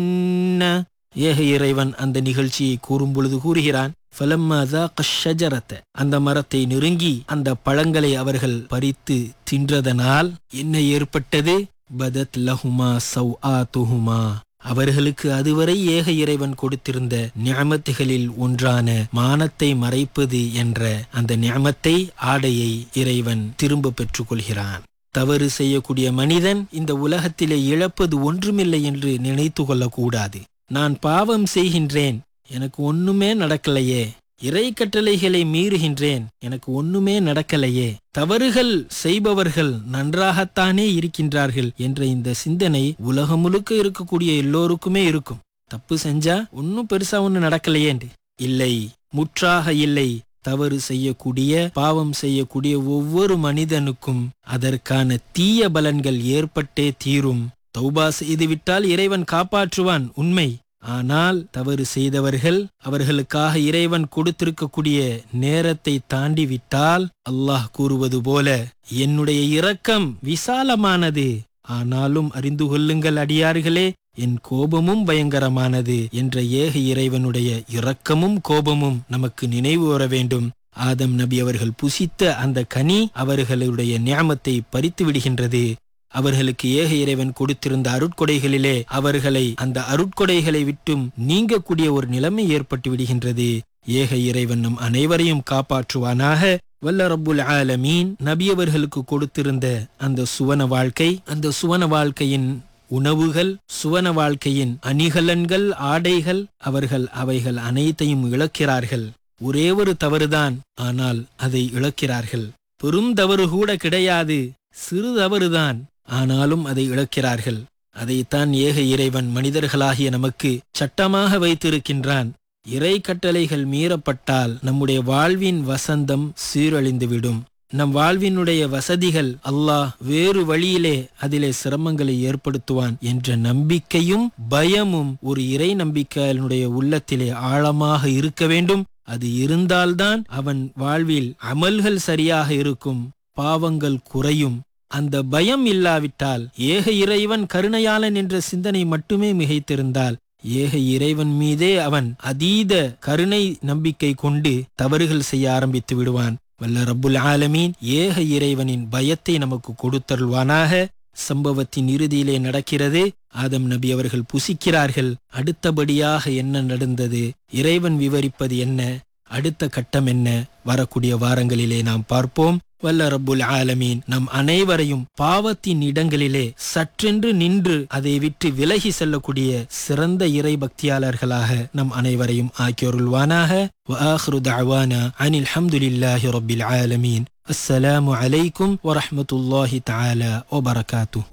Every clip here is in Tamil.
"இன்ன" ஏக இறைவன் அந்த நிகழ்ச்சியை கூறும் பொழுது கூறுகிறான் "ஃபலம்மா ذاق الشجرة" அந்த மரத்தை நெருங்கி அந்த பழங்களை அவர்கள் பறித்து தின்றதனால் என்ன ஏற்பட்டது பதத் லஹுமா சௌஆத்துஹுமா அவர்களுக்கு அதுவரை ஏக இறைவன் கொடுத்திருந்த நியமத்துகளில் ஒன்றான மானத்தை மறைப்பது என்ற அந்த நியமத்தை ஆடையை இறைவன் திரும்ப பெற்றுக்கொள்கிறான் தவறு செய்யக்கூடிய மனிதன் இந்த உலகத்திலே இழப்பது ஒன்றுமில்லை என்று நினைத்து கொள்ளக்கூடாது நான் பாவம் செய்கின்றேன் எனக்கு ஒண்ணுமே நடக்கலையே இறை கட்டளைகளை மீறுகின்றேன் எனக்கு ஒண்ணுமே நடக்கலையே தவறுகள் செய்பவர்கள் நன்றாகத்தானே இருக்கின்றார்கள் என்ற இந்த சிந்தனை உலகம் முழுக்க இருக்கக்கூடிய எல்லோருக்குமே இருக்கும் தப்பு செஞ்சா ஒன்னும் பெருசா ஒண்ணு நடக்கலையேண்டு இல்லை முற்றாக இல்லை தவறு செய்யக்கூடிய பாவம் செய்யக்கூடிய ஒவ்வொரு மனிதனுக்கும் அதற்கான தீய பலன்கள் ஏற்பட்டே தீரும் தௌபா செய்துவிட்டால் இறைவன் காப்பாற்றுவான் உண்மை ஆனால் தவறு செய்தவர்கள் அவர்களுக்காக இறைவன் கொடுத்திருக்கக்கூடிய நேரத்தை தாண்டி விட்டால் அல்லாஹ் கூறுவது போல என்னுடைய இரக்கம் விசாலமானது ஆனாலும் அறிந்து கொள்ளுங்கள் அடியார்களே என் கோபமும் பயங்கரமானது என்ற ஏக இறைவனுடைய இரக்கமும் கோபமும் நமக்கு நினைவு வர வேண்டும் ஆதம் நபி அவர்கள் புசித்த அந்த கனி அவர்களுடைய நியாமத்தை பறித்து விடுகின்றது அவர்களுக்கு ஏக இறைவன் கொடுத்திருந்த அருட்கொடைகளிலே அவர்களை அந்த அருட்கொடைகளை விட்டும் நீங்கக்கூடிய ஒரு நிலைமை ஏற்பட்டு விடுகின்றது ஏக இறைவன் நம் அனைவரையும் காப்பாற்றுவானாக வல்ல ரப்புல் ஆலமீன் நபி அவர்களுக்கு கொடுத்திருந்த அந்த சுவன வாழ்க்கை அந்த சுவன வாழ்க்கையின் உணவுகள் சுவன வாழ்க்கையின் அணிகலன்கள் ஆடைகள் அவர்கள் அவைகள் அனைத்தையும் இழக்கிறார்கள் ஒரே ஒரு தவறுதான் ஆனால் அதை இழக்கிறார்கள் பெரும் தவறு கூட கிடையாது சிறு தவறுதான் ஆனாலும் அதை இழக்கிறார்கள் அதைத்தான் ஏக இறைவன் மனிதர்களாகிய நமக்கு சட்டமாக வைத்திருக்கின்றான் இறை கட்டளைகள் மீறப்பட்டால் நம்முடைய வாழ்வின் வசந்தம் சீரழிந்துவிடும் நம் வாழ்வினுடைய வசதிகள் அல்லாஹ் வேறு வழியிலே அதிலே சிரமங்களை ஏற்படுத்துவான் என்ற நம்பிக்கையும் பயமும் ஒரு இறை நம்பிக்கையினுடைய உள்ளத்திலே ஆழமாக இருக்க வேண்டும் அது இருந்தால்தான் அவன் வாழ்வில் அமல்கள் சரியாக இருக்கும் பாவங்கள் குறையும் அந்த பயம் இல்லாவிட்டால் ஏக இறைவன் கருணையாளன் என்ற சிந்தனை மட்டுமே மிகைத்திருந்தால் ஏக இறைவன் மீதே அவன் அதீத கருணை நம்பிக்கை கொண்டு தவறுகள் செய்ய ஆரம்பித்து விடுவான் வல்ல ரப்புல் ஆலமீன் ஏக இறைவனின் பயத்தை நமக்கு கொடுத்தருள்வானாக சம்பவத்தின் இறுதியிலே நடக்கிறது ஆதம் நபி அவர்கள் புசிக்கிறார்கள் அடுத்தபடியாக என்ன நடந்தது இறைவன் விவரிப்பது என்ன அடுத்த கட்டம் என்ன வரக்கூடிய வாரங்களிலே நாம் பார்ப்போம் வல்ல ரப்புல் ஆலமீன் நம் அனைவரையும் பாவத்தின் இடங்களிலே சற்றென்று நின்று அதை விட்டு விலகி செல்லக்கூடிய சிறந்த இறை பக்தியாளர்களாக நம் அனைவரையும் ஆக்கியருள்வானாக وآخر دعوانا عن الحمد لله رب العالمين السلام عليكم ورحمة الله تعالى وبركاته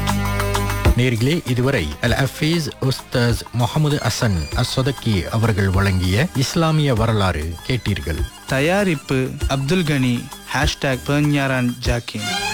நேர்களே இதுவரை அல் அஃபீஸ் உஸ்தாஸ் முகமது அசன் அஸ்வதக்கி அவர்கள் வழங்கிய இஸ்லாமிய வரலாறு கேட்டீர்கள் தயாரிப்பு அப்துல் கனி ஹேஷ்டாக் பெர்ஞாரான் ஜாக்கின்